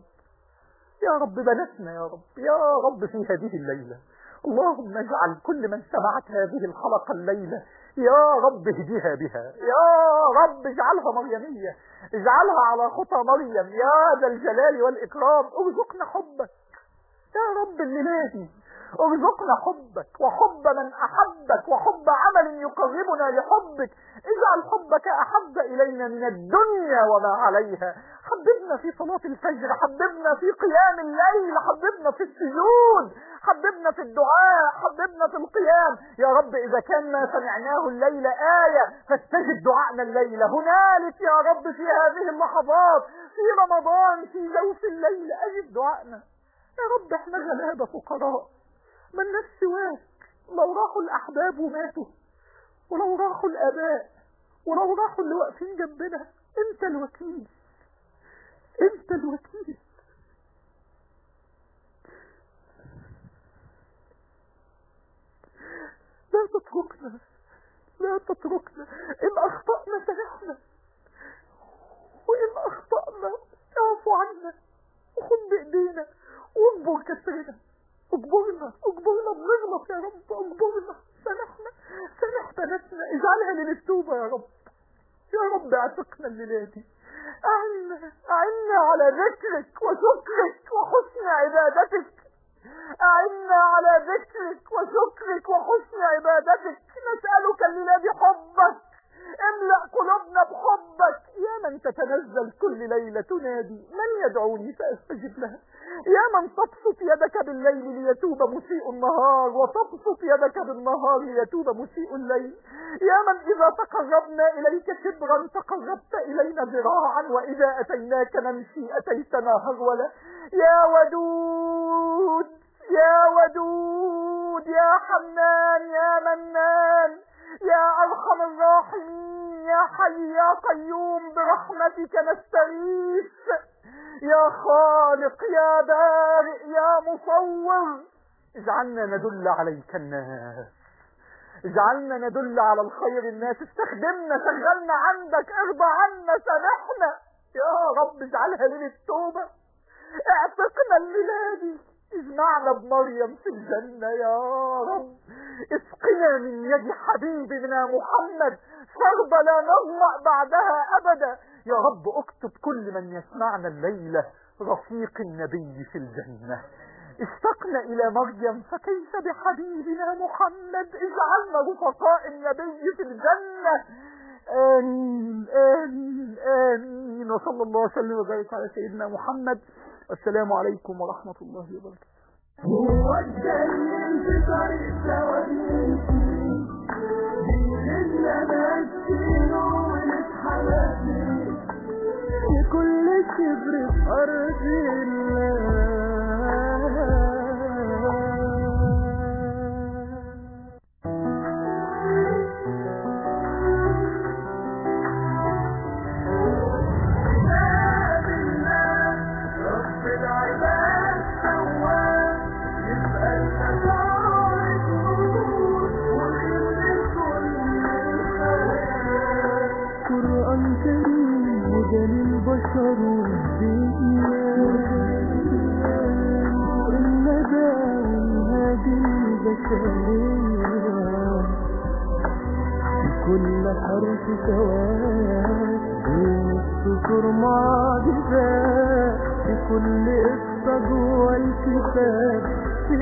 يا رب بناتنا يا رب يا رب في هذه الليلة اللهم اجعل كل من سمعت هذه الحلقة الليلة يا رب اهدها بها يا رب اجعلها مريمية اجعلها على خطى مريم يا ذا الجلال والإكرام ارزقنا حبك يا رب الليلة ارزقنا حبك وحب من أحبك وحب عمل يقربنا لحبك اجعل حبك أحب إلينا من الدنيا وما عليها حببنا في صلاة الفجر حببنا في قيام الليل حببنا في السجود حببنا في الدعاء حببنا في القيام يا رب إذا كان ما سمعناه الليلة آية فاستجب دعائنا الليلة هنالك يا رب في هذه اللحظات في رمضان في جوف الليل أجب دعائنا يا رب احنا غلابة فقراء من نفس سواك لو راحوا الأحباب وماتوا ولو راحوا الآباء ولو راحوا اللي واقفين جنبنا انت الوكيل انت الوكيل لا تتركنا لا تتركنا ان اخطأنا سامحنا وان اخطأنا اعفو عنا وخد بايدينا واجبر كسرنا اجبرنا اجبرنا بنغلط يا رب اجبرنا سامحنا سامح بناتنا اجعلها للتوبة يا رب يا رب اعتقنا الليلة دي أعنا أعنا على ذكرك وشكرك وحسن عبادتك أعنا على ذكرك وشكرك وحسن عبادتك نسألك الليلة بحبك املأ قلوبنا بحبك يا من تتنزل كل ليلة تنادي من يدعوني فأستجب له يا من تبسط يدك بالليل ليتوب مسيء النهار وتبسط يدك بالنهار ليتوب مسيء الليل يا من إذا تقربنا إليك شبرا تقربت إلينا ذراعا وإذا أتيناك نمشي أتيتنا هرولا يا ودود يا ودود يا حنان يا منان يا أرحم الراحمين يا حي يا قيوم برحمتك نستغيث يا خالق يا بارئ يا مصور اجعلنا ندل عليك الناس اجعلنا ندل على الخير الناس استخدمنا شغلنا عندك ارضى عنا سامحنا يا رب اجعلها ليلة توبة اعتقنا الليلة دي اجمعنا بمريم في الجنة يا رب اسقنا من يد حبيبنا محمد شربة لا نظمأ بعدها أبدا يا رب اكتب كل من يسمعنا الليلة رفيق النبي في الجنة اشتقنا إلى مريم فكيف بحبيبنا محمد اجعلنا رفقاء النبي في الجنة آمين آمين آمين وصلى الله وسلم وبارك على سيدنا محمد والسلام عليكم ورحمة الله وبركاته هو الدليل في طريق سوادين بإذن ماشيينه ونتحرك في كل شبر في أرض الله باب الله رب العباد سواه يبقى المسار النور وخير كل الخير قرآن كريم هدى للبشر والدنيا الندى والهادي البشرية كل حرف سواد بين السطور معجزات في كل قصة جوه الكتاب في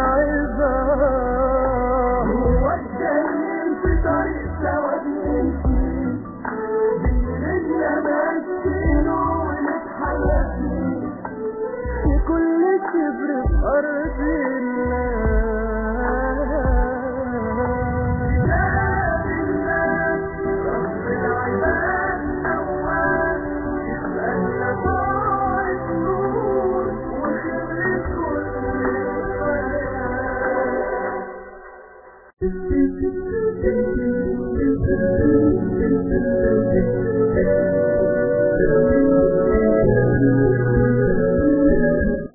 عظام هو الدليل في طريق سواد بإيدنا ماشيينه ونتحرك في كل كبر في أرض الله كتاب الله رب العباد نواه يبقى النصارى النور وخير كل الخير